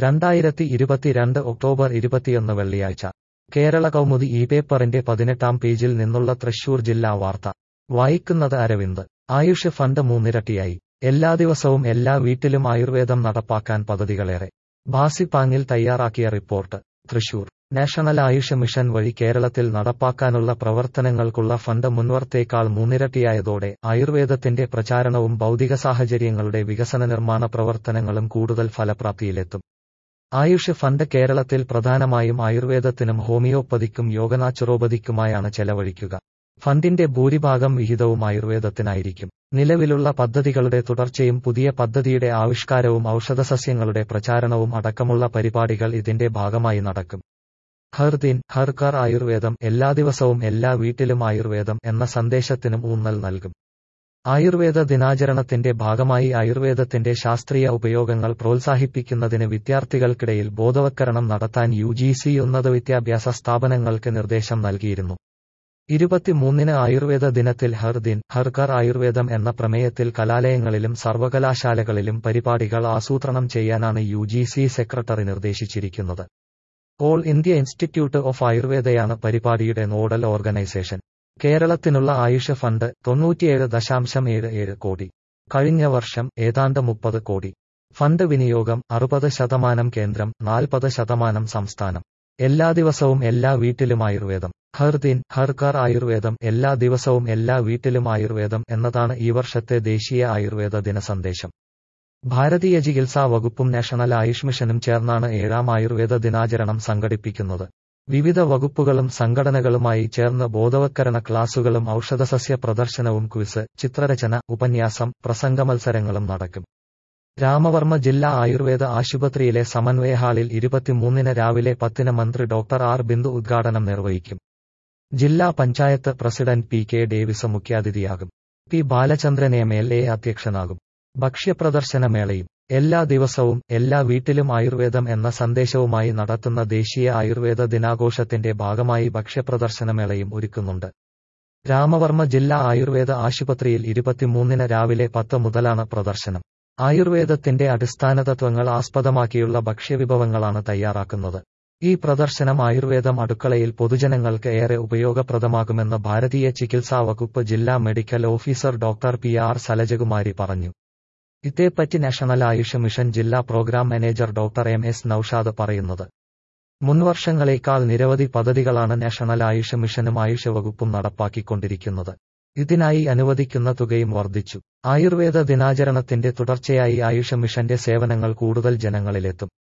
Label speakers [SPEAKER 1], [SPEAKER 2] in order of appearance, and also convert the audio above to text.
[SPEAKER 1] രണ്ടായിരത്തി ഇരുപത്തിരണ്ട് ഒക്ടോബർ ഇരുപത്തിയൊന്ന് വെള്ളിയാഴ്ച കേരള കൗമുദി ഈ പേപ്പറിന്റെ പതിനെട്ടാം പേജിൽ നിന്നുള്ള തൃശൂർ ജില്ലാ വാർത്ത വായിക്കുന്നത് അരവിന്ദ് ആയുഷ് ഫണ്ട് മൂന്നിരട്ടിയായി എല്ലാ ദിവസവും എല്ലാ വീട്ടിലും ആയുർവേദം നടപ്പാക്കാൻ പദ്ധതികളേറെ ഭാസിപ്പാങ്ങിൽ തയ്യാറാക്കിയ report Thrissur national Ayush mission വഴി കേരളത്തിൽ നടപ്പാക്കാനുള്ള പ്രവർത്തനങ്ങൾക്കുള്ള ഫണ്ട് മുൻവർത്തേക്കാൾ മൂന്നിരട്ടിയായതോടെ ആയുർവേദത്തിന്റെ പ്രചാരണവും ഭൗതിക സാഹചര്യങ്ങളുടെ വികസന നിർമ്മാണ പ്രവർത്തനങ്ങളും കൂടുതൽ ഫലപ്രാപ്തിയിലെത്തും ആയുഷ് ഫണ്ട് കേരളത്തിൽ പ്രധാനമായും ആയുർവേദത്തിനും ഹോമിയോപ്പതിക്കും യോഗനാച്ചുറോപതിക്കുമായാണ് ചെലവഴിക്കുക ഫണ്ടിന്റെ ഭൂരിഭാഗം വിഹിതവും ആയുർവേദത്തിനായിരിക്കും നിലവിലുള്ള പദ്ധതികളുടെ തുടർച്ചയും പുതിയ പദ്ധതിയുടെ ആവിഷ്കാരവും ഔഷധസസ്യങ്ങളുടെ പ്രചാരണവും അടക്കമുള്ള പരിപാടികൾ ഇതിന്റെ ഭാഗമായി നടക്കും ഹർ ദിൻ ഹർ കർ ആയുർവേദം എല്ലാ ദിവസവും എല്ലാ വീട്ടിലും ആയുർവേദം എന്ന സന്ദേശത്തിനും ഊന്നൽ നൽകും ആയുർവേദ ദിനാചരണത്തിന്റെ ഭാഗമായി ആയുർവേദത്തിന്റെ ശാസ്ത്രീയ ഉപയോഗങ്ങൾ പ്രോത്സാഹിപ്പിക്കുന്നതിന് വിദ്യാർത്ഥികൾക്കിടയിൽ ബോധവത്കരണം നടത്താൻ യു ജി സി ഉന്നത വിദ്യാഭ്യാസ സ്ഥാപനങ്ങൾക്ക് നിർദ്ദേശം നൽകിയിരുന്നു ഇരുപത്തിമൂന്നിന് ആയുർവേദ ദിനത്തിൽ ഹർ ദിൻ ഹർ കർ ആയുർവേദം എന്ന പ്രമേയത്തിൽ കലാലയങ്ങളിലും സർവകലാശാലകളിലും പരിപാടികൾ ആസൂത്രണം ചെയ്യാനാണ് യു ജി സി സെക്രട്ടറി നിർദ്ദേശിച്ചിരിക്കുന്നത് ഓൾ ഇന്ത്യ ഇൻസ്റ്റിറ്റ്യൂട്ട് ഓഫ് ആയുർവേദയാണ് പരിപാടിയുടെ നോഡൽ ഓർഗനൈസേഷൻ കേരളത്തിനുള്ള ആയുഷ് ഫണ്ട് തൊണ്ണൂറ്റിയേഴ് ദശാംശം ഏഴ് ഏഴ് കോടി കഴിഞ്ഞ വർഷം ഏതാണ്ട് മുപ്പത് കോടി ഫണ്ട് വിനിയോഗം അറുപത് ശതമാനം കേന്ദ്രം നാൽപ്പത് ശതമാനം സംസ്ഥാനം എല്ലാ ദിവസവും എല്ലാ വീട്ടിലും ആയുർവേദം ഹർ ദിൻ ഹർ കർ ആയുർവേദം എല്ലാ ദിവസവും എല്ലാ വീട്ടിലും ആയുർവേദം എന്നതാണ് ഈ വർഷത്തെ ദേശീയ ആയുർവേദ ദിന സന്ദേശം ഭാരതീയ ചികിത്സാ വകുപ്പും നാഷണൽ ആയുഷ് മിഷനും ചേർന്നാണ് ഏഴാം ആയുർവേദ ദിനാചരണം സംഘടിപ്പിക്കുന്നത് വിവിധ വകുപ്പുകളും സംഘടനകളുമായി ചേർന്ന് ബോധവത്കരണ ക്ലാസുകളും ഔഷധസസ്യ പ്രദർശനവും ക്വിസ് ചിത്രരചന ഉപന്യാസം പ്രസംഗ മത്സരങ്ങളും നടക്കും രാമവർമ്മ ജില്ലാ ആയുർവേദ ആശുപത്രിയിലെ സമന്വയ ഹാളിൽ ഇരുപത്തിമൂന്നിന് രാവിലെ പത്തിന് മന്ത്രി ഡോക്ടർ ആർ ബിന്ദു ഉദ്ഘാടനം നിർവഹിക്കും ജില്ലാ panchayat president P K Davis മുഖ്യാതിഥിയാകും P Balachandran M L A അധ്യക്ഷനാകും ഭക്ഷ്യപ്രദർശനമേളയും എല്ലാ ദിവസവും എല്ലാ വീട്ടിലും ആയുർവേദം എന്ന സന്ദേശവുമായി നടത്തുന്ന ദേശീയ ആയുർവേദ ദിനാഘോഷത്തിന്റെ ഭാഗമായി ഭക്ഷ്യപ്രദർശനമേളയും ഒരുക്കുന്നുണ്ട് രാമവർമ്മ ജില്ലാ ആയുർവേദ ആശുപത്രിയിൽ ഇരുപത്തിമൂന്നിന് രാവിലെ പത്ത് മുതലാണ് പ്രദർശനം ആയുർവേദത്തിന്റെ അടിസ്ഥാന തത്വങ്ങൾ ആസ്പദമാക്കിയുള്ള ഭക്ഷ്യവിഭവങ്ങളാണ് തയ്യാറാക്കുന്നത് ഈ പ്രദർശനം ആയുർവേദം അടുക്കളയിൽ പൊതുജനങ്ങൾക്ക് ഏറെ ഉപയോഗപ്രദമാകുമെന്ന് ഭാരതീയ ചികിത്സാ വകുപ്പ് ജില്ലാ medical officer doctor P R Salajakumari പറഞ്ഞു ഇതേപ്പറ്റി നാഷണൽ ആയുഷ് മിഷൻ ജില്ലാ programme manager doctor M S Noushad പറയുന്നത് മുൻവർഷങ്ങളേക്കാൾ നിരവധി പദ്ധതികളാണ് നാഷണൽ ആയുഷ് മിഷനും ആയുഷ് വകുപ്പും നടപ്പാക്കിക്കൊണ്ടിരിക്കുന്നത് ഇതിനായി അനുവദിക്കുന്ന തുകയും വർദ്ധിച്ചു ആയുർവേദ ദിനാചരണത്തിന്റെ തുടർച്ചയായി ആയുഷ് മിഷന്റെ സേവനങ്ങൾ കൂടുതൽ ജനങ്ങളിലെത്തും